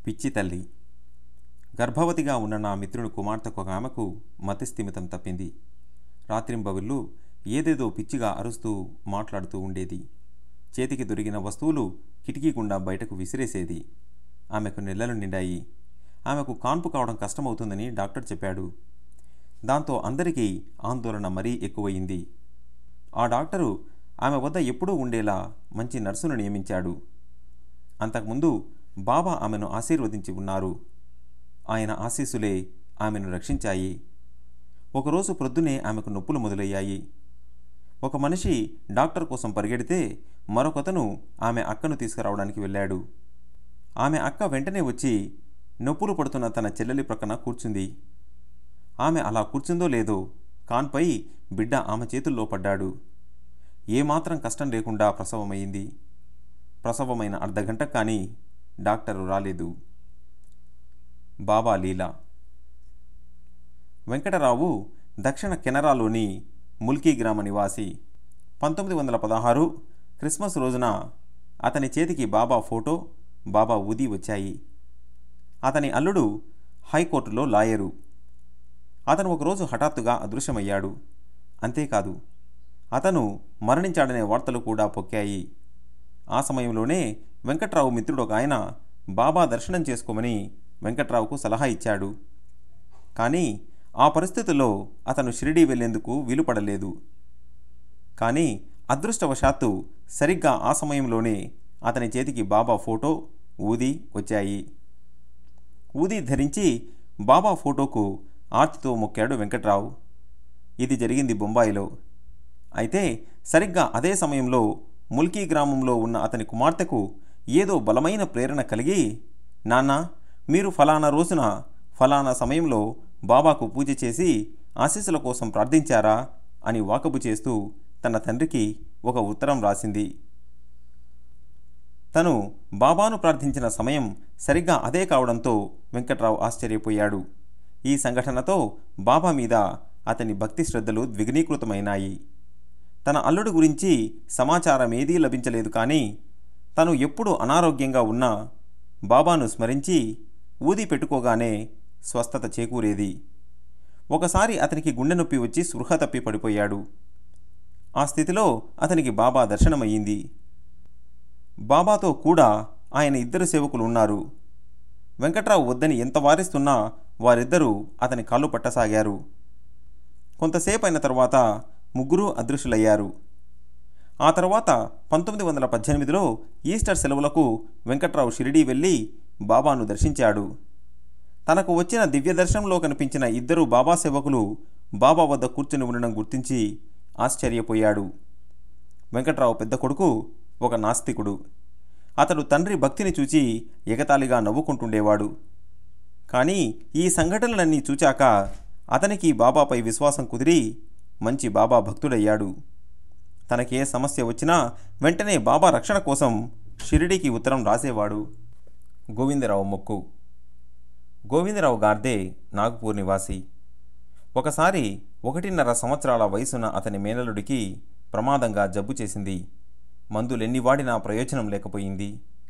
పిచ్చి తల్లి గర్భవతిగా ఉన్న నా మిత్రుని కుమార్తెకు ఒక ఆమెకు మతిస్థిమితం తప్పింది రాత్రింబవిళ్ళు ఏదేదో పిచ్చిగా అరుస్తూ మాట్లాడుతూ ఉండేది చేతికి దొరికిన వస్తువులు కిటికీ గుండా బయటకు విసిరేసేది ఆమెకు నెలలు నిండాయి ఆమెకు కాన్పు కావడం కష్టమవుతుందని డాక్టర్ చెప్పాడు దాంతో అందరికీ ఆందోళన మరీ ఎక్కువయింది ఆ డాక్టరు ఆమె వద్ద ఎప్పుడూ ఉండేలా మంచి నర్సును నియమించాడు అంతకుముందు బాబా ఆమెను ఆశీర్వదించి ఉన్నారు ఆయన ఆశీస్సులే ఆమెను రక్షించాయి ఒకరోజు ప్రొద్దునే ఆమెకు నొప్పులు మొదలయ్యాయి ఒక మనిషి డాక్టర్ కోసం పరిగెడితే మరొకతను ఆమె అక్కను తీసుకురావడానికి వెళ్ళాడు ఆమె అక్క వెంటనే వచ్చి నొప్పులు పడుతున్న తన చెల్లెలి ప్రక్కన కూర్చుంది ఆమె అలా కూర్చుందో లేదో కాన్పై బిడ్డ ఆమె చేతుల్లో పడ్డాడు ఏమాత్రం కష్టం లేకుండా ప్రసవమైంది ప్రసవమైన అర్ధగంట కానీ డాక్టరు రాలేదు బాబా లీలా వెంకటరావు దక్షిణ కెనరాలోని ముల్కీ గ్రామ నివాసి పంతొమ్మిది వందల పదహారు క్రిస్మస్ రోజున అతని చేతికి బాబా ఫోటో బాబా ఊది వచ్చాయి అతని అల్లుడు హైకోర్టులో లాయరు అతను ఒకరోజు హఠాత్తుగా అదృశ్యమయ్యాడు అంతేకాదు అతను మరణించాడనే వార్తలు కూడా పొక్కాయి ఆ సమయంలోనే వెంకట్రావు మిత్రుడు ఒక ఆయన బాబా దర్శనం చేసుకోమని వెంకట్రావుకు సలహా ఇచ్చాడు కానీ ఆ పరిస్థితుల్లో అతను షిరిడీ వెళ్లేందుకు వీలుపడలేదు కానీ అదృష్టవశాత్తు సరిగ్గా ఆ సమయంలోనే అతని చేతికి బాబా ఫోటో ఊది వచ్చాయి ఊది ధరించి బాబా ఫోటోకు ఆర్తితో మొక్కాడు వెంకట్రావు ఇది జరిగింది బొంబాయిలో అయితే సరిగ్గా అదే సమయంలో ముల్కీ గ్రామంలో ఉన్న అతని కుమార్తెకు ఏదో బలమైన ప్రేరణ కలిగి నాన్న మీరు ఫలానా రోజున ఫలానా సమయంలో బాబాకు పూజ చేసి ఆశీస్సుల కోసం ప్రార్థించారా అని వాకబు చేస్తూ తన తండ్రికి ఒక ఉత్తరం రాసింది తను బాబాను ప్రార్థించిన సమయం సరిగ్గా అదే కావడంతో వెంకట్రావు ఆశ్చర్యపోయాడు ఈ సంఘటనతో బాబా మీద అతని భక్తి శ్రద్ధలు ద్విగుణీకృతమైనాయి తన అల్లుడు గురించి సమాచారమేదీ లభించలేదు కానీ తను ఎప్పుడు అనారోగ్యంగా ఉన్నా బాబాను స్మరించి ఊది పెట్టుకోగానే స్వస్థత చేకూరేది ఒకసారి అతనికి గుండె నొప్పి వచ్చి స్పృహ తప్పి పడిపోయాడు ఆ స్థితిలో అతనికి బాబా దర్శనమయ్యింది బాబాతో కూడా ఆయన ఇద్దరు సేవకులు ఉన్నారు వెంకట్రావు వద్దని ఎంత వారిస్తున్నా వారిద్దరూ అతని కాళ్ళు పట్టసాగారు కొంతసేపు అయిన తర్వాత ముగ్గురు అదృశ్యులయ్యారు ఆ తర్వాత పంతొమ్మిది వందల పద్దెనిమిదిలో ఈస్టర్ సెలవులకు వెంకట్రావు షిరిడీ వెళ్ళి బాబాను దర్శించాడు తనకు వచ్చిన దివ్య దర్శనంలో కనిపించిన ఇద్దరు బాబా సేవకులు బాబా వద్ద కూర్చుని ఉండడం గుర్తించి ఆశ్చర్యపోయాడు వెంకట్రావు పెద్ద కొడుకు ఒక నాస్తికుడు అతడు తండ్రి భక్తిని చూచి ఎగతాళిగా నవ్వుకుంటుండేవాడు కానీ ఈ సంఘటనలన్నీ చూచాక అతనికి బాబాపై విశ్వాసం కుదిరి మంచి బాబా భక్తుడయ్యాడు తనకే సమస్య వచ్చినా వెంటనే బాబా రక్షణ కోసం షిరిడీకి ఉత్తరం రాసేవాడు గోవిందరావు మొక్కు గోవిందరావు గార్దే నాగ్పూర్ నివాసి ఒకసారి ఒకటిన్నర సంవత్సరాల వయసున్న అతని మేనలుడికి ప్రమాదంగా జబ్బు చేసింది మందులెన్ని వాడినా ప్రయోజనం లేకపోయింది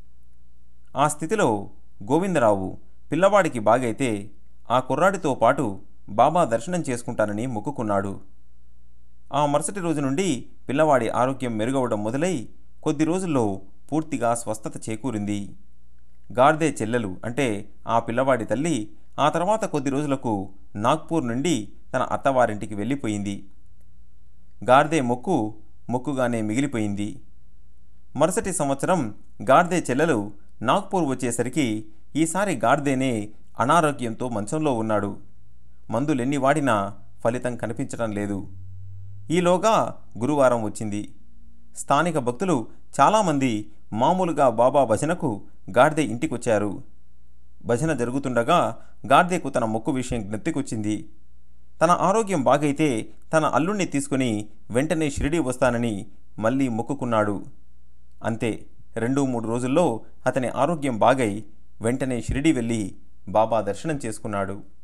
ఆ స్థితిలో గోవిందరావు పిల్లవాడికి బాగైతే ఆ కుర్రాడితో పాటు బాబా దర్శనం చేసుకుంటానని మొక్కుకున్నాడు ఆ మరుసటి రోజు నుండి పిల్లవాడి ఆరోగ్యం మెరుగవడం మొదలై కొద్ది రోజుల్లో పూర్తిగా స్వస్థత చేకూరింది గార్దే చెల్లెలు అంటే ఆ పిల్లవాడి తల్లి ఆ తర్వాత కొద్ది రోజులకు నాగ్పూర్ నుండి తన అత్తవారింటికి వెళ్ళిపోయింది గార్దే మొక్కు మొక్కుగానే మిగిలిపోయింది మరుసటి సంవత్సరం గార్దే చెల్లెలు నాగ్పూర్ వచ్చేసరికి ఈసారి గార్దేనే అనారోగ్యంతో మంచంలో ఉన్నాడు మందులెన్ని వాడినా ఫలితం కనిపించడం లేదు ఈలోగా గురువారం వచ్చింది స్థానిక భక్తులు చాలామంది మామూలుగా బాబా భజనకు గార్దే ఇంటికొచ్చారు భజన జరుగుతుండగా గార్దేకు తన మొక్కు విషయం జ్ఞప్తికొచ్చింది తన ఆరోగ్యం బాగైతే తన అల్లుణ్ణి తీసుకుని వెంటనే షిరిడీ వస్తానని మళ్ళీ మొక్కుకున్నాడు అంతే రెండు మూడు రోజుల్లో అతని ఆరోగ్యం బాగై వెంటనే షిరిడీ వెళ్ళి బాబా దర్శనం చేసుకున్నాడు